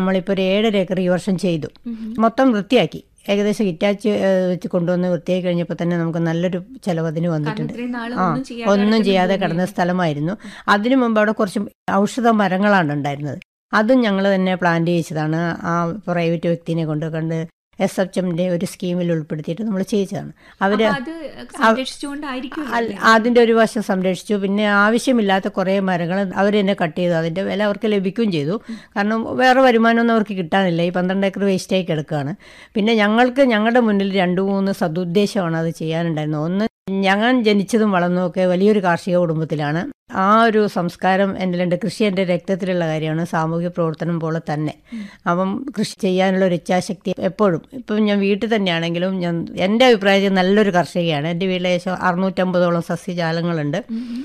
നമ്മളിപ്പോൾ ഒരു ഏഴര ഏക്കർ ഈ വർഷം ചെയ്തു മൊത്തം വൃത്തിയാക്കി ഏകദേശം ഹിറ്റാച്ച് വെച്ച് കൊണ്ടുവന്ന് വൃത്തിയാക്കി കഴിഞ്ഞപ്പോൾ തന്നെ നമുക്ക് നല്ലൊരു ചിലവ് അതിന് വന്നിട്ടുണ്ട് ഇത്രയും നാള് ആ ഒന്നും ചെയ്യാതെ ഒന്നും കിടക്കുന്ന ചെയ്യാതെ ഭൂമിയാണ്. കിടന്ന സ്ഥലമായിരുന്നു അതിനു മുമ്പ് അവിടെ കുറച്ച് ഔഷധ മരങ്ങളാണ് ഉണ്ടായിരുന്നത് അതും ഞങ്ങൾ തന്നെ പ്ലാന്റ് ചെയ്യിച്ചതാണ് ആ പ്രൈവറ്റ് വ്യക്തിനെ കൊണ്ട് കണ്ട് എസ് എച്ച് എമ്മിൻ്റെ ഒരു സ്കീമിൽ ഉൾപ്പെടുത്തിയിട്ട് നമ്മൾ ചെയ്യിച്ചതാണ് അവർ അപ്പൊ അത് സംരക്ഷിച്ചുകൊണ്ടായിരിക്കും അതിൻ്റെ ഒരു വശം സംരക്ഷിച്ചു പിന്നെ ആവശ്യമില്ലാത്ത കുറേ മരങ്ങൾ അവർ തന്നെ കട്ട് ചെയ്തു അതിൻ്റെ വില അവർക്ക് ലഭിക്കുകയും ചെയ്തു കാരണം വേറെ വരുമാനമൊന്നും അവർക്ക് കിട്ടാനില്ല ഈ പന്ത്രണ്ട് ഏക്കർ വേസ്റ്റായി കിടക്കുകയാണ് പിന്നെ ഞങ്ങൾക്ക് ഞങ്ങളുടെ മുന്നിൽ രണ്ട് മൂന്ന് സതുദ്ദേശമാണ് അത് ചെയ്യാനുണ്ടായിരുന്നത് ഒന്ന് ഞങ്ങൾ ജനിച്ചതും വളർന്നതുമൊക്കെ വലിയൊരു കാർഷിക കുടുംബത്തിലാണ് ആ ഒരു സംസ്കാരം എന്നിലുണ്ട് കൃഷി എൻ്റെ രക്തത്തിലുള്ള കാര്യമാണ് സാമൂഹ്യ പ്രവർത്തനം പോലെ തന്നെ അപ്പം കൃഷി ചെയ്യാനുള്ള ഒരു ഇച്ഛാശക്തി എപ്പോഴും ഇപ്പം ഞാൻ വീട്ടിൽ തന്നെയാണെങ്കിലും ഞാൻ എൻ്റെ അഭിപ്രായത്തിൽ നല്ലൊരു കർഷകയാണ് എൻ്റെ വീട്ടിൽ ഏകദേശം അറുന്നൂറ്റമ്പതോളം സസ്യജാലങ്ങളുണ്ട്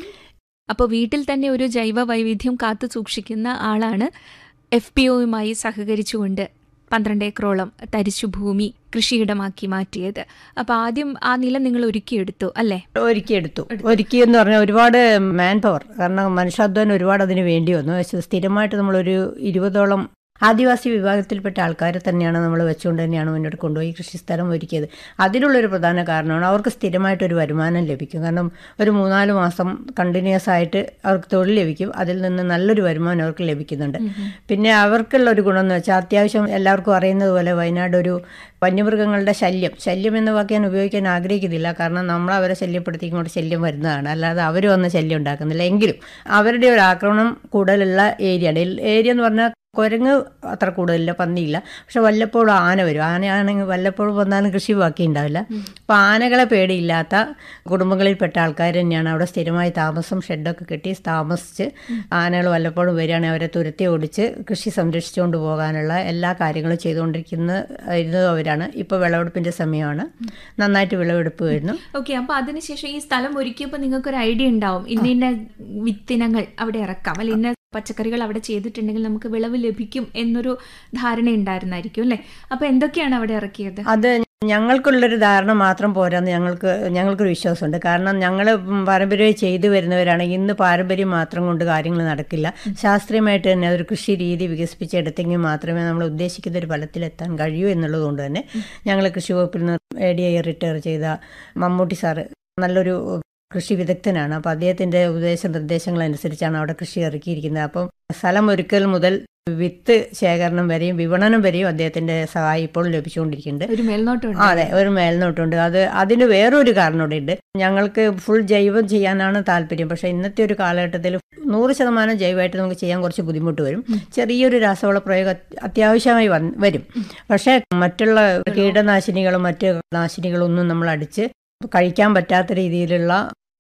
അപ്പോൾ വീട്ടിൽ തന്നെ ഒരു ജൈവ വൈവിധ്യം കാത്തു സൂക്ഷിക്കുന്ന ആളാണ് എഫ് പി ഒയുമായി സഹകരിച്ചുകൊണ്ട് പന്ത്രണ്ട് ഏക്കറോളം തരിശു ഭൂമി കൃഷിയിടമാക്കി മാറ്റിയത് അപ്പോൾ ആദ്യം ആ നിലം നിങ്ങൾ ഒരുക്കിയെടുത്തു അല്ലേ ഒരുക്കിയെടുത്തു ഒരുക്കി എന്ന് പറഞ്ഞാൽ ഒരുപാട് മാൻ പവർ കാരണം മനുഷ്യാധ്വാനം ഒരുപാട് അതിന് വേണ്ടി വന്നു പക്ഷേ സ്ഥിരമായിട്ട് നമ്മളൊരു ഇരുപതോളം ആദിവാസി വിഭാഗത്തിൽപ്പെട്ട ആൾക്കാരെ തന്നെയാണ് നമ്മൾ വെച്ചുകൊണ്ട് തന്നെയാണ് മുന്നോട്ട് കൊണ്ടുപോയി കൃഷിസ്ഥലം ഒരുക്കിയത് അതിനുള്ളൊരു പ്രധാന കാരണമാണ് അവർക്ക് സ്ഥിരമായിട്ടൊരു വരുമാനം ലഭിക്കും കാരണം ഒരു മൂന്നാല് മാസം കണ്ടിന്യൂസ് ആയിട്ട് അവർക്ക് തൊഴിൽ ലഭിക്കും അതിൽ നിന്ന് നല്ലൊരു വരുമാനം അവർക്ക് ലഭിക്കുന്നുണ്ട് പിന്നെ അവർക്കുള്ള ഒരു ഗുണം എന്ന് വെച്ചാൽ അത്യാവശ്യം എല്ലാവർക്കും അറിയുന്നത് പോലെ വയനാട് ഒരു വന്യമൃഗങ്ങളുടെ ശല്യം ശല്യം എന്ന വാക്ക് ഞാൻ ഉപയോഗിക്കാൻ ആഗ്രഹിക്കുന്നില്ല കാരണം നമ്മൾ അവരെ ശല്യപ്പെടുത്തി ഇങ്ങോട്ട് ശല്യം വരുന്നതാണ് അല്ലാതെ അവർ വന്ന് ശല്യം ഉണ്ടാക്കുന്നില്ല എങ്കിലും അവരുടെ ഒരു ആക്രമണം കൂടുതലുള്ള ഏരിയയാണ് ഏരിയ എന്ന് പറഞ്ഞാൽ കുരങ്ങ് അത്ര കൂടുതലില്ല പന്നിയില്ല പക്ഷെ വല്ലപ്പോഴും ആന വരും ആനയാണെങ്കിൽ വല്ലപ്പോഴും വന്നാലും കൃഷി ബാക്കി ഉണ്ടാവില്ല അപ്പോൾ ആനകളെ പേടിയില്ലാത്ത കുടുംബങ്ങളിൽപ്പെട്ട ആൾക്കാർ തന്നെയാണ് അവിടെ സ്ഥിരമായി താമസം ഷെഡൊക്കെ കെട്ടി താമസിച്ച് ആനകൾ വല്ലപ്പോഴും വരികയാണെങ്കിൽ അവരെ തുരത്തി ഓടിച്ച് കൃഷി സംരക്ഷിച്ചുകൊണ്ട് പോകാനുള്ള എല്ലാ കാര്യങ്ങളും ചെയ്തുകൊണ്ടിരിക്കുന്ന ഇരുന്നത് അവരാണ് ഇപ്പോൾ വിളവെടുപ്പിൻ്റെ സമയമാണ് നന്നായിട്ട് വിളവെടുപ്പ് വരുന്നു ഓക്കെ അപ്പോൾ അതിനുശേഷം ഈ സ്ഥലം ഒരുക്കിയപ്പോൾ നിങ്ങൾക്കൊരു ഐഡിയ ഉണ്ടാവും ഇന്ന ഇന്ന വിത്തിനങ്ങൾ അവിടെ ഇറക്കാം അല്ലെ ഇന്ന പച്ചക്കറികൾ അവിടെ ചെയ്തിട്ടുണ്ടെങ്കിൽ നമുക്ക് വിളവ് ലഭിക്കും എന്നൊരു ധാരണ ഉണ്ടായിരുന്നായിരിക്കും അല്ലേ അപ്പോൾ എന്തൊക്കെയാണ് അവിടെ ഇറക്കിയത് അത് ഞങ്ങൾക്കുള്ളൊരു ധാരണ മാത്രം പോരാന്ന് ഞങ്ങൾക്ക് ഞങ്ങൾക്കൊരു വിശ്വാസമുണ്ട് കാരണം ഞങ്ങൾ പാരമ്പര്യമായി ചെയ്തു വരുന്നവരാണ് ഇന്ന് പാരമ്പര്യം മാത്രം കൊണ്ട് കാര്യങ്ങൾ നടക്കില്ല ശാസ്ത്രീയമായിട്ട് തന്നെ അതൊരു കൃഷി രീതി വികസിപ്പിച്ചെടുത്തെങ്കിൽ മാത്രമേ നമ്മൾ ഉദ്ദേശിക്കുന്ന ഒരു ഫലത്തിലെത്താൻ കഴിയൂ എന്നുള്ളത് കൊണ്ട് തന്നെ ഞങ്ങൾ കൃഷി വകുപ്പിൽ നിന്ന് എ ഡി ഐ റിട്ടയർ ചെയ്ത മമ്മൂട്ടി സാറ് നല്ലൊരു കൃഷി വിദഗ്ധനാണ് അപ്പോൾ അദ്ദേഹത്തിൻ്റെ ഉപദേശ നിർദ്ദേശങ്ങൾ അനുസരിച്ചാണ് അവിടെ കൃഷി ഇറക്കിയിരിക്കുന്നത് അപ്പം സ്ഥലം ഒരുക്കൽ മുതൽ വിത്ത് ശേഖരണം വരെയും വിപണനം വരെയും അദ്ദേഹത്തിൻ്റെ സഹായം ഇപ്പോൾ ലഭിച്ചുകൊണ്ടിരിക്കുന്നുണ്ട് ഒരു മേൽനോട്ടം ആ, അതെ ഒരു മേൽനോട്ടുണ്ട് അത് അതിന് വേറൊരു കാരണം കൂടെ ഉണ്ട് ഞങ്ങൾക്ക് ഫുൾ ജൈവം ചെയ്യാനാണ് താല്പര്യം പക്ഷേ ഇന്നത്തെ ഒരു കാലഘട്ടത്തിൽ നൂറ് ശതമാനം ജൈവമായിട്ട് നമുക്ക് ചെയ്യാൻ കുറച്ച് ബുദ്ധിമുട്ട് വരും ചെറിയൊരു രാസവള പ്രയോഗം അത് അത്യാവശ്യമായി വന്ന് വരും പക്ഷേ മറ്റുള്ള കീടനാശിനികളും മറ്റ് നാശിനികളും ഒന്നും നമ്മൾ അടിച്ച് കഴിക്കാൻ പറ്റാത്ത രീതിയിലുള്ള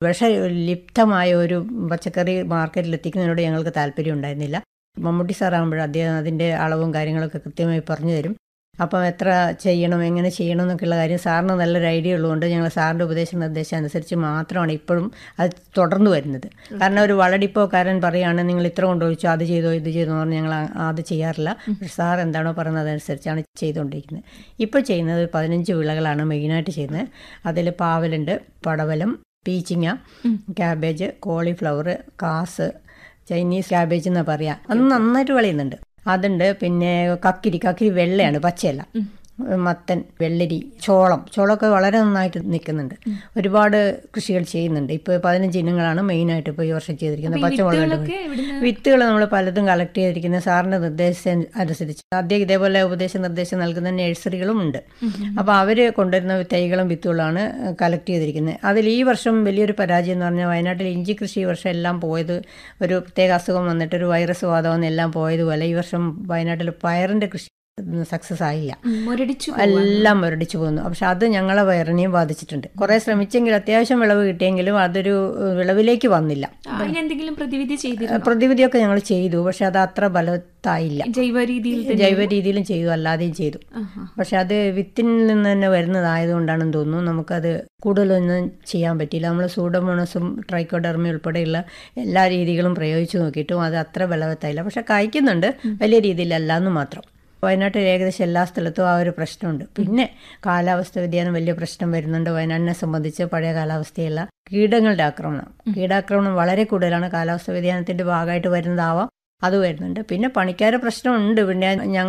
വിഷലിപ്തമായ ഒരു പച്ചക്കറി മാർക്കറ്റിൽ എത്തിക്കുന്നതിനോട് ഞങ്ങൾക്ക് താല്പര്യം ഉണ്ടായിരുന്നില്ല മമ്മൂട്ടി സാറാകുമ്പോൾ അദ്ദേഹം അതിൻ്റെ അളവും കാര്യങ്ങളൊക്കെ കൃത്യമായി പറഞ്ഞു തരും അപ്പം എത്ര ചെയ്യണം എങ്ങനെ ചെയ്യണം എന്നൊക്കെയുള്ള കാര്യം സാറിന് നല്ലൊരു ഐഡിയ ഉള്ളതുകൊണ്ട് ഞങ്ങൾ സാറിൻ്റെ ഉപദേശ നിർദ്ദേശം അനുസരിച്ച് മാത്രമാണ് ഇപ്പോഴും അത് തുടർന്നു വരുന്നത് കാരണം ഒരു വളടിപ്പോക്കാരൻ പറയുകയാണ് നിങ്ങൾ ഇത്ര കൊണ്ടുപോയിച്ചോ അത് ചെയ്തോ ഇത് ചെയ്തോ എന്ന് പറഞ്ഞ് ഞങ്ങൾ ആ- അത് ചെയ്യാറില്ല പക്ഷെ സാർ എന്താണോ പറയുന്നത് അതനുസരിച്ചാണ് ചെയ്തുകൊണ്ടിരിക്കുന്നത് ഇപ്പോൾ ചെയ്യുന്നത് ഒരു പതിനഞ്ച് വിളകളാണ് മെയിനായിട്ട് ചെയ്യുന്നത് അതിൽ പാവലുണ്ട് പടവലം പീച്ചിങ്ങ ക്യാബേജ് കോളിഫ്ലവർ കാസ് ചൈനീസ് ക്യാബേജ് എന്നാ പറയാ അത് നന്നായിട്ട് വിളയുന്നുണ്ട് അതുണ്ട് പിന്നെ കക്കിരി കക്കിരി വെള്ളയാണ് പച്ചയല്ല മത്തൻ വെള്ളരി ചോളം ചോളമൊക്കെ വളരെ നന്നായിട്ട് നിൽക്കുന്നുണ്ട് ഒരുപാട് കൃഷികൾ ചെയ്യുന്നുണ്ട് ഇപ്പോൾ പതിനഞ്ച് ഇനങ്ങളാണ് മെയിനായിട്ട് ഇപ്പോൾ ഈ വർഷം ചെയ്തിരിക്കുന്നത് അപ്പൊ ഈ പച്ചമുളക് വിത്തുകളൊക്കെ എവിടുന്ന്? വിത്തുകൾ നമ്മൾ പലതും കളക്ട് ചെയ്തിരിക്കുന്ന സാറിൻ്റെ നിർദ്ദേശം അനുസരിച്ച് അദ്ദേഹം ഇതേപോലെ ഉപദേശ നിർദ്ദേശം നൽകുന്ന നഴ്സറികളും ഉണ്ട് അപ്പോൾ അവർ കൊണ്ടുവരുന്ന തൈകളും വിത്തുകളാണ് കളക്ട് ചെയ്തിരിക്കുന്നത് അതിൽ ഈ വർഷം വലിയൊരു പരാജയം എന്ന് പറഞ്ഞാൽ വയനാട്ടിൽ ഇഞ്ചി കൃഷി ഈ വർഷം എല്ലാം പോയത് ഒരു പ്രത്യേക അസുഖം വന്നിട്ട് ഒരു വൈറസ് ബാധം എല്ലാം പോയതുപോലെ ഈ വർഷം വയനാട്ടിൽ പയറിൻ്റെ കൃഷി സക്സസ് ആയില്ല ഉം, മുരടിച്ചു എല്ലാം മുരടിച്ചു പോകുന്നു പക്ഷെ അത് ഞങ്ങളെ വയറിനെയും ബാധിച്ചിട്ടുണ്ട് കുറെ ശ്രമിച്ചെങ്കിലും അത്യാവശ്യം വിളവ് കിട്ടിയെങ്കിലും അതൊരു ഏഹ്, വിളവിലേക്ക് വന്നില്ല അതിനെന്തെങ്കിലും പ്രതിവിധി ചെയ്തിരുന്നു പ്രതിവിധിയൊക്കെ ഞങ്ങൾ ചെയ്തു പക്ഷെ അത് അത്ര ഫലത്തായില്ല ജൈവ രീതിയിൽ തന്നെ ജൈവ രീതിയിലും ചെയ്തു അല്ലാതെയും ചെയ്തു ആഹാ. പക്ഷെ അത് വിത്തിൽ നിന്ന് തന്നെ വരുന്നതായതുകൊണ്ടാണെന്ന് തോന്നുന്നു നമുക്കത് കൂടുതലൊന്നും ചെയ്യാൻ പറ്റിയില്ല നമ്മൾ സൂഡോമോണസും ട്രൈക്കോഡർമി ഉൾപ്പെടെയുള്ള എല്ലാ രീതികളും പ്രയോഗിച്ചു നോക്കിയിട്ടും അത് അത്ര ബലവത്തായില്ല പക്ഷെ കായ്ക്കുന്നുണ്ട് വലിയ രീതിയിലല്ല എന്ന് മാത്രം വയനാട്ടിൽ ഏകദേശം എല്ലാ സ്ഥലത്തും ആ ഒരു പ്രശ്നമുണ്ട് പിന്നെ കാലാവസ്ഥ വ്യതിയാനം വലിയ പ്രശ്നം വരുന്നുണ്ട് വയനാടിനെ സംബന്ധിച്ച് പഴയ കാലാവസ്ഥയല്ല കീടങ്ങളുടെ ആക്രമണം കീടാക്രമണം വളരെ കൂടുതലാണ് കാലാവസ്ഥ വ്യതിയാനത്തിന്റെ ഭാഗമായിട്ട് വരുന്നതാവാം അത് വരുന്നുണ്ട് പിന്നെ പണിക്കാരെ പ്രശ്നമുണ്ട് പിന്നെ ഞങ്ങൾ